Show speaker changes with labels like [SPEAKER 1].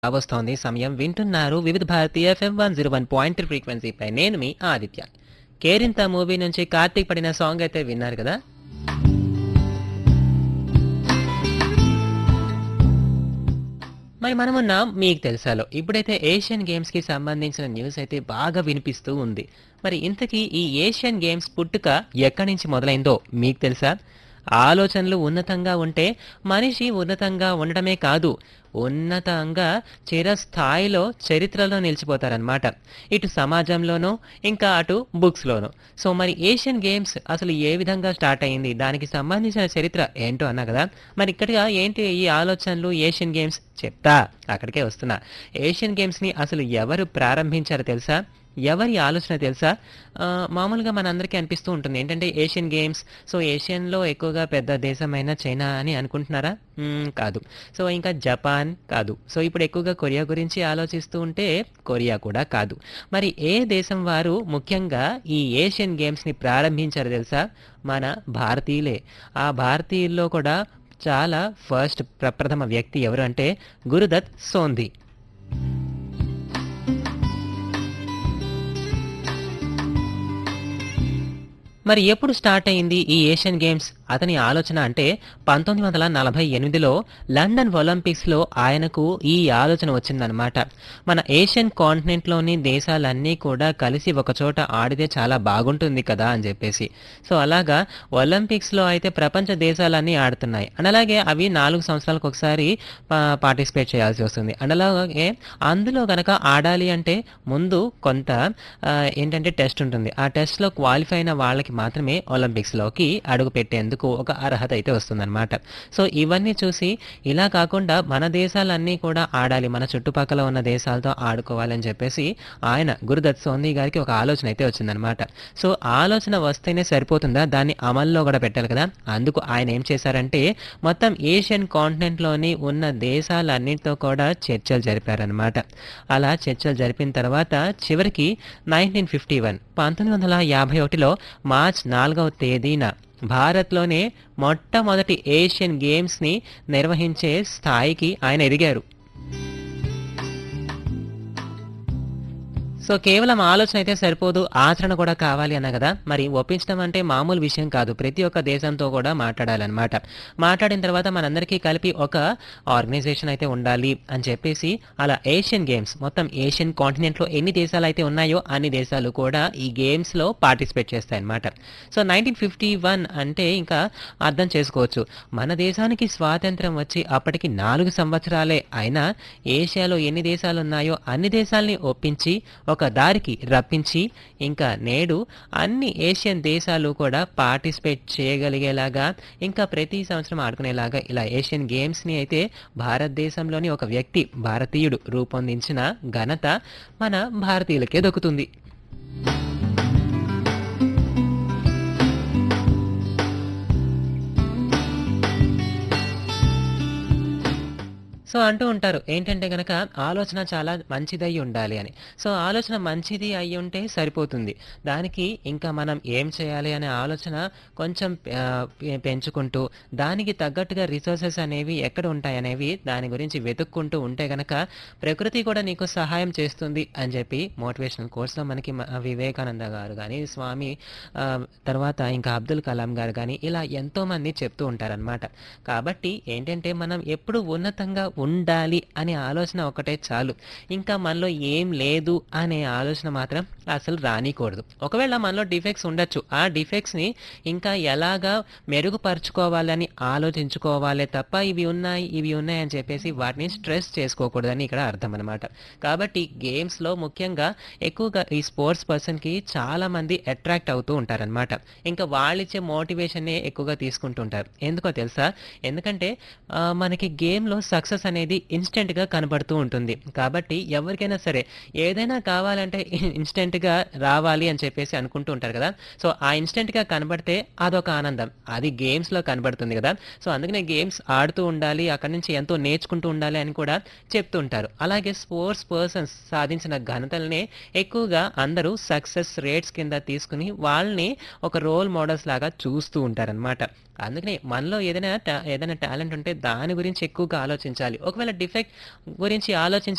[SPEAKER 1] వస్తోంది సమయం వింటున్నారు Vividh Bharati FM one zero one point ఫ్రీక్వెన్సీపై నేను మీ ఆదిత్య కేరింత మూవీ నుంచి కార్తీక్ పడిన సాంగ్ అయితే విన్నారు కదా మరి మనమున్నాం మీకు తెలుసాలో ఇప్పుడైతే ఏషియన్ గేమ్స్ కి సంబంధించిన న్యూస్ అయితే బాగా వినిపిస్తూ ఉంది మరి ఇంతకీ ఈ ఏషియన్ గేమ్స్ పుట్టుక ఎక్కడి నుంచి మొదలైందో మీకు తెలుసా ఆలోచనలు ఉన్నతంగా ఉంటే మనిషి ఉన్నతంగా ఉండటమే కాదు ఉన్నతంగా చిరస్థాయిలో చరిత్రలో నిలిచిపోతారనమాట ఇటు సమాజంలోనూ ఇంకా అటు బుక్స్లోనూ సో మరి ఏషియన్ గేమ్స్ అసలు ఏ విధంగా స్టార్ట్ అయింది దానికి సంబంధించిన చరిత్ర ఏంటో అన్నా కదా మరి ఇక్కడ ఏంటి ఈ ఆలోచనలు ఏషియన్ గేమ్స్ చెప్తా అక్కడికే వస్తున్నా ఏషియన్ గేమ్స్ని అసలు ఎవరు ప్రారంభించారో తెలుసా ఎవరి ఆలోచన తెలుసా ఆ, మామూలుగా మనందరికీ అనిపిస్తూ ఉంటుంది ఏంటంటే ఏషియన్ గేమ్స్ సో ఏషియన్లో ఎక్కువగా పెద్ద దేశమైన చైనా అని అనుకుంటున్నారా మ్మ్, కాదు సో ఇంకా జపాన్ కాదు సో ఇప్పుడు ఎక్కువగా కొరియా గురించి ఆలోచిస్తూ ఉంటే కొరియా కూడా కాదు మరి ఏ దేశం వారు ముఖ్యంగా ఈ ఏషియన్ గేమ్స్ని ప్రారంభించారో తెలుసా మన భారతీయులే ఆ భారతీయుల్లో కూడా చాలా ఫస్ట్ ప్రప్రథమ వ్యక్తి ఎవరు అంటే గురుదత్ సోంది మరి ఎప్పుడు స్టార్ట్ అయింది ఈ ఏషియన్ గేమ్స్ అతని ఆలోచన అంటే పంతొమ్మిది వందల నలభై ఎనిమిదిలో లండన్ ఒలింపిక్స్లో ఆయనకు ఈ ఆలోచన వచ్చిందనమాట మన ఏషియన్ కాంటినెంట్లోని దేశాలన్నీ కూడా కలిసి ఒక చోట ఆడితే చాలా బాగుంటుంది కదా అని చెప్పేసి సో అలాగా ఒలింపిక్స్లో అయితే ప్రపంచ దేశాలన్నీ ఆడుతున్నాయి అండ్ అలాగే అవి నాలుగు సంవత్సరాలకు ఒకసారి పార్టిసిపేట్ చేయాల్సి వస్తుంది అండ్ అలాగే అందులో కనుక ఆడాలి అంటే ముందు కొంత ఆ, ఏంటంటే టెస్ట్ ఉంటుంది ఆ టెస్ట్లో క్వాలిఫై అయిన వాళ్ళకి మాత్రమే ఒలింపిక్స్లోకి అడుగు పెట్టేందుకు ఒక అర్హత అయితే వస్తుందన్నమాట సో ఇవన్నీ చూసి ఇలా కాకుండా మన దేశాలన్నీ కూడా ఆడాలి మన చుట్టుపక్కల ఉన్న దేశాలతో ఆడుకోవాలని చెప్పేసి ఆయన గురుదత్ సోంది గారికి ఒక ఆలోచన అయితే వచ్చిందనమాట సో ఆలోచన వస్తేనే సరిపోతుందా దాన్ని అమల్లో కూడా పెట్టాలి కదా అందుకు ఆయన ఏం చేశారంటే మొత్తం ఏషియన్ కాంటినెంట్లోని ఉన్న దేశాలన్నింటితో కూడా చర్చలు జరిపారనమాట అలా చర్చలు జరిపిన తర్వాత చివరికి నైన్టీన్ ఫిఫ్టీ వన్ పంతొమ్మిది వందల యాభై ఒకటిలో మార్చ్ నాలుగవ తేదీన భారత్లోనే మొట్టమొదటి ఏషియన్ గేమ్స్ని నిర్వహించే స్థాయికి ఆయన ఎదిగారు సో కేవలం ఆలోచన అయితే సరిపోదు ఆచరణ కూడా కావాలి అన్న కదా మరి ఒప్పించడం అంటే మామూలు విషయం కాదు ప్రతి ఒక్క దేశంతో కూడా మాట్లాడాలన్నమాట మాట్లాడిన తర్వాత మనందరికీ కలిపి ఒక ఆర్గనైజేషన్ అయితే ఉండాలి అని చెప్పేసి అలా ఏషియన్ గేమ్స్ మొత్తం ఏషియన్ కాంటినెంట్లో ఎన్ని దేశాలు అయితే ఉన్నాయో అన్ని దేశాలు కూడా ఈ గేమ్స్లో పార్టిసిపేట్ చేస్తాయన్నమాట సో నైన్టీన్ ఫిఫ్టీ వన్ అంటే ఇంకా అర్థం చేసుకోవచ్చు మన దేశానికి స్వాతంత్రం వచ్చి అప్పటికి నాలుగు సంవత్సరాలే అయినా ఏషియాలో ఎన్ని దేశాలు ఉన్నాయో అన్ని దేశాలని ఒప్పించి ఒక దారికి రప్పించి ఇంకా నేడు అన్ని ఏషియన్ దేశాలు కూడా పార్టిసిపేట్ చేయగలిగేలాగా ఇంకా ప్రతి సంవత్సరం ఆడుకునేలాగా ఇలా ఏషియన్ గేమ్స్ని అయితే భారతదేశంలోని ఒక వ్యక్తి భారతీయుడు రూపొందించిన ఘనత మన భారతీయులకే దక్కుతుంది సో అంటూ ఉంటారు ఏంటంటే గనక ఆలోచన చాలా మంచిదై ఉండాలి అని సో ఆలోచన మంచిది అయి ఉంటే సరిపోతుంది దానికి ఇంకా మనం ఏం చేయాలి అనే ఆలోచన కొంచెం ఆ, పె- పెంచుకుంటూ దానికి తగ్గట్టుగా రిసోర్సెస్ అనేవి ఎక్కడ ఉంటాయి అనేవి దాని గురించి వెతుక్కుంటూ ఉంటే గనక ప్రకృతి కూడా నీకు సహాయం చేస్తుంది అని చెప్పి మోటివేషనల్ కోర్సులో మనకి మ- వివేకానంద గారు కానీ స్వామి ఆ, తర్వాత ఇంకా అబ్దుల్ కలాం గారు కానీ ఇలా ఎంతో మంది చెప్తూ ఉంటారనమాట కాబట్టి ఏంటంటే మనం ఎప్పుడు ఉన్నతంగా ఉండాలి అనే ఆలోచన ఒకటే చాలు ఇంకా మనలో ఏం లేదు అనే ఆలోచన మాత్రం అసలు రానికూడదు ఒకవేళ మనలో డిఫెక్ట్స్ ఉండొచ్చు ఆ డిఫెక్ట్స్ని ఇంకా ఎలాగా మెరుగుపరుచుకోవాలని ఆలోచించుకోవాలి తప్ప ఇవి ఉన్నాయి ఇవి ఉన్నాయి అని చెప్పేసి వాటిని స్ట్రెస్ చేసుకోకూడదని ఇక్కడ అర్థం అనమాట కాబట్టి గేమ్స్లో ముఖ్యంగా ఎక్కువగా ఈ స్పోర్ట్స్ పర్సన్కి చాలా మంది అట్రాక్ట్ అవుతూ ఉంటారనమాట ఇంకా వాళ్ళిచ్చే మోటివేషన్నే ఎక్కువగా తీసుకుంటుంటారు ఎందుకో తెలుసా ఎందుకంటే ఆ, మనకి గేమ్లో సక్సెస్ అనేది ఇన్స్టెంట్గా కనబడుతూ ఉంటుంది కాబట్టి ఎవరికైనా సరే ఏదైనా కావాలంటే ఇన్స్టెంట్గా రావాలి అని చెప్పేసి అనుకుంటూ ఉంటారు కదా సో ఆ ఇన్స్టెంట్గా కనబడితే అదొక ఆనందం అది గేమ్స్లో కనబడుతుంది కదా సో అందుకనే గేమ్స్ ఆడుతూ ఉండాలి అక్కడి నుంచి ఎంతో నేర్చుకుంటూ ఉండాలి అని కూడా చెప్తూ ఉంటారు అలాగే స్పోర్ట్స్ పర్సన్స్ సాధించిన ఘనతల్ని ఎక్కువగా అందరూ సక్సెస్ రేట్స్ కింద తీసుకుని వాళ్ళని ఒక రోల్ మోడల్స్ లాగా చూస్తూ ఉంటారనమాట అందుకని మనలో ఏదైనా ta- ఏదైనా టాలెంట్ ఉంటే దాని గురించి ఎక్కువగా ఆలోచించాలి ఒకవేళ డిఫెక్ట్ గురించి ఆలోచించి